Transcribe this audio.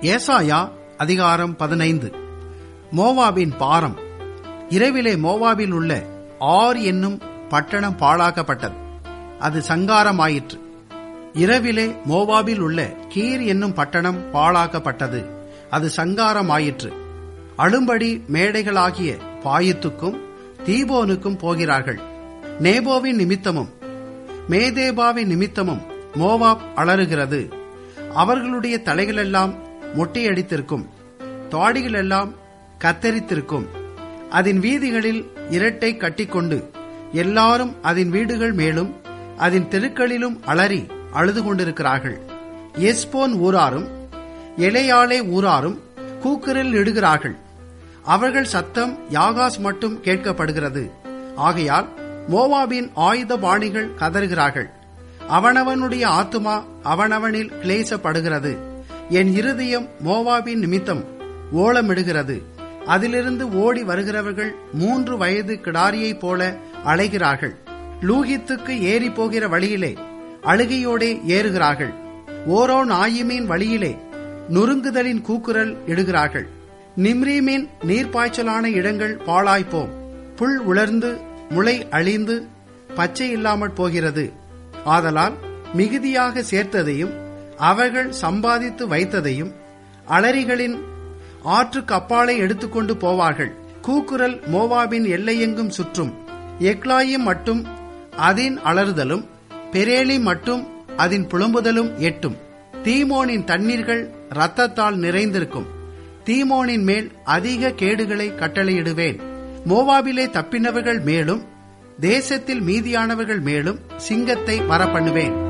ஏசாயா அதிகாரம் பதினைந்து மோவாபின் பாரம் இரவிலே மோவாபில் உள்ள ஆர் என்னும் பட்டணம் பாழாக்கப்பட்டது அது சங்காரமாயிற்று இரவிலே மோவாபில் உள்ள கீர் என்னும் பட்டணம் பாழாக்கப்பட்டது அது சங்காரமாயிற்று அழும்படி மேடைகளாகிய பாயித்துக்கும் தீபோனுக்கும் போகிறார்கள் நேபோவின் நிமித்தமும் மேதேபாவின் நிமித்தமும் மோவாப் அலறுகிறது அவர்களுடைய தலைகளெல்லாம் மொட்டையடித்திருக்கும் தாடிகளெல்லாம் கத்தரித்திருக்கும் அதன் வீதிகளில் இரட்டை கட்டிக்கொண்டு எல்லாரும் அதன் வீடுகள் மேலும் அதன் தெருக்களிலும் அலறி அழுது கொண்டிருக்கிறார்கள் எஸ்போன் ஊராரும் எலையாலே ஊராரும் கூக்குரல் இடுகிறார்கள் அவர்கள் சத்தம் யாகாஸ் மட்டும் கேட்கப்படுகிறது ஆகையால் மோவாபின் ஆயுத பாணிகள் கதறுகிறார்கள் அவனவனுடைய ஆத்துமா அவனவனில் கிளேசப்படுகிறது என் இருதயம் மோவாபின் நிமித்தம் ஓலமிடுகிறது அதிலிருந்து ஓடி வருகிறவர்கள் மூன்று வயது கிடாரியைப் போல அலைகிறார்கள் லூகித்துக்கு ஏறி போகிற வழியிலே அழுகையோடே ஏறுகிறார்கள் ஓரோ நாயிமீன் வழியிலே நொறுங்குதலின் கூக்குரல் இடுகிறார்கள் நிம்ரீமின் நீர்ப்பாய்ச்சலான இடங்கள் பாழாய்ப்போம் புல் உலர்ந்து முளை அழிந்து பச்சை இல்லாமற் போகிறது ஆதலால் மிகுதியாக சேர்த்ததையும் அவர்கள் சம்பாதித்து வைத்ததையும் அலரிகளின் ஆற்றுக்கு அப்பாலை எடுத்துக்கொண்டு போவார்கள் கூக்குரல் மோவாபின் எல்லையெங்கும் சுற்றும் எக்லாயும் மட்டும் அதின் அலறுதலும் பெரேலி மட்டும் அதன் புலம்புதலும் எட்டும் தீமோனின் தண்ணீர்கள் ரத்தத்தால் நிறைந்திருக்கும் தீமோனின் மேல் அதிக கேடுகளை கட்டளையிடுவேன் மோவாபிலே தப்பினவர்கள் மேலும் தேசத்தில் மீதியானவர்கள் மேலும் சிங்கத்தை வரப்பண்ணுவேன்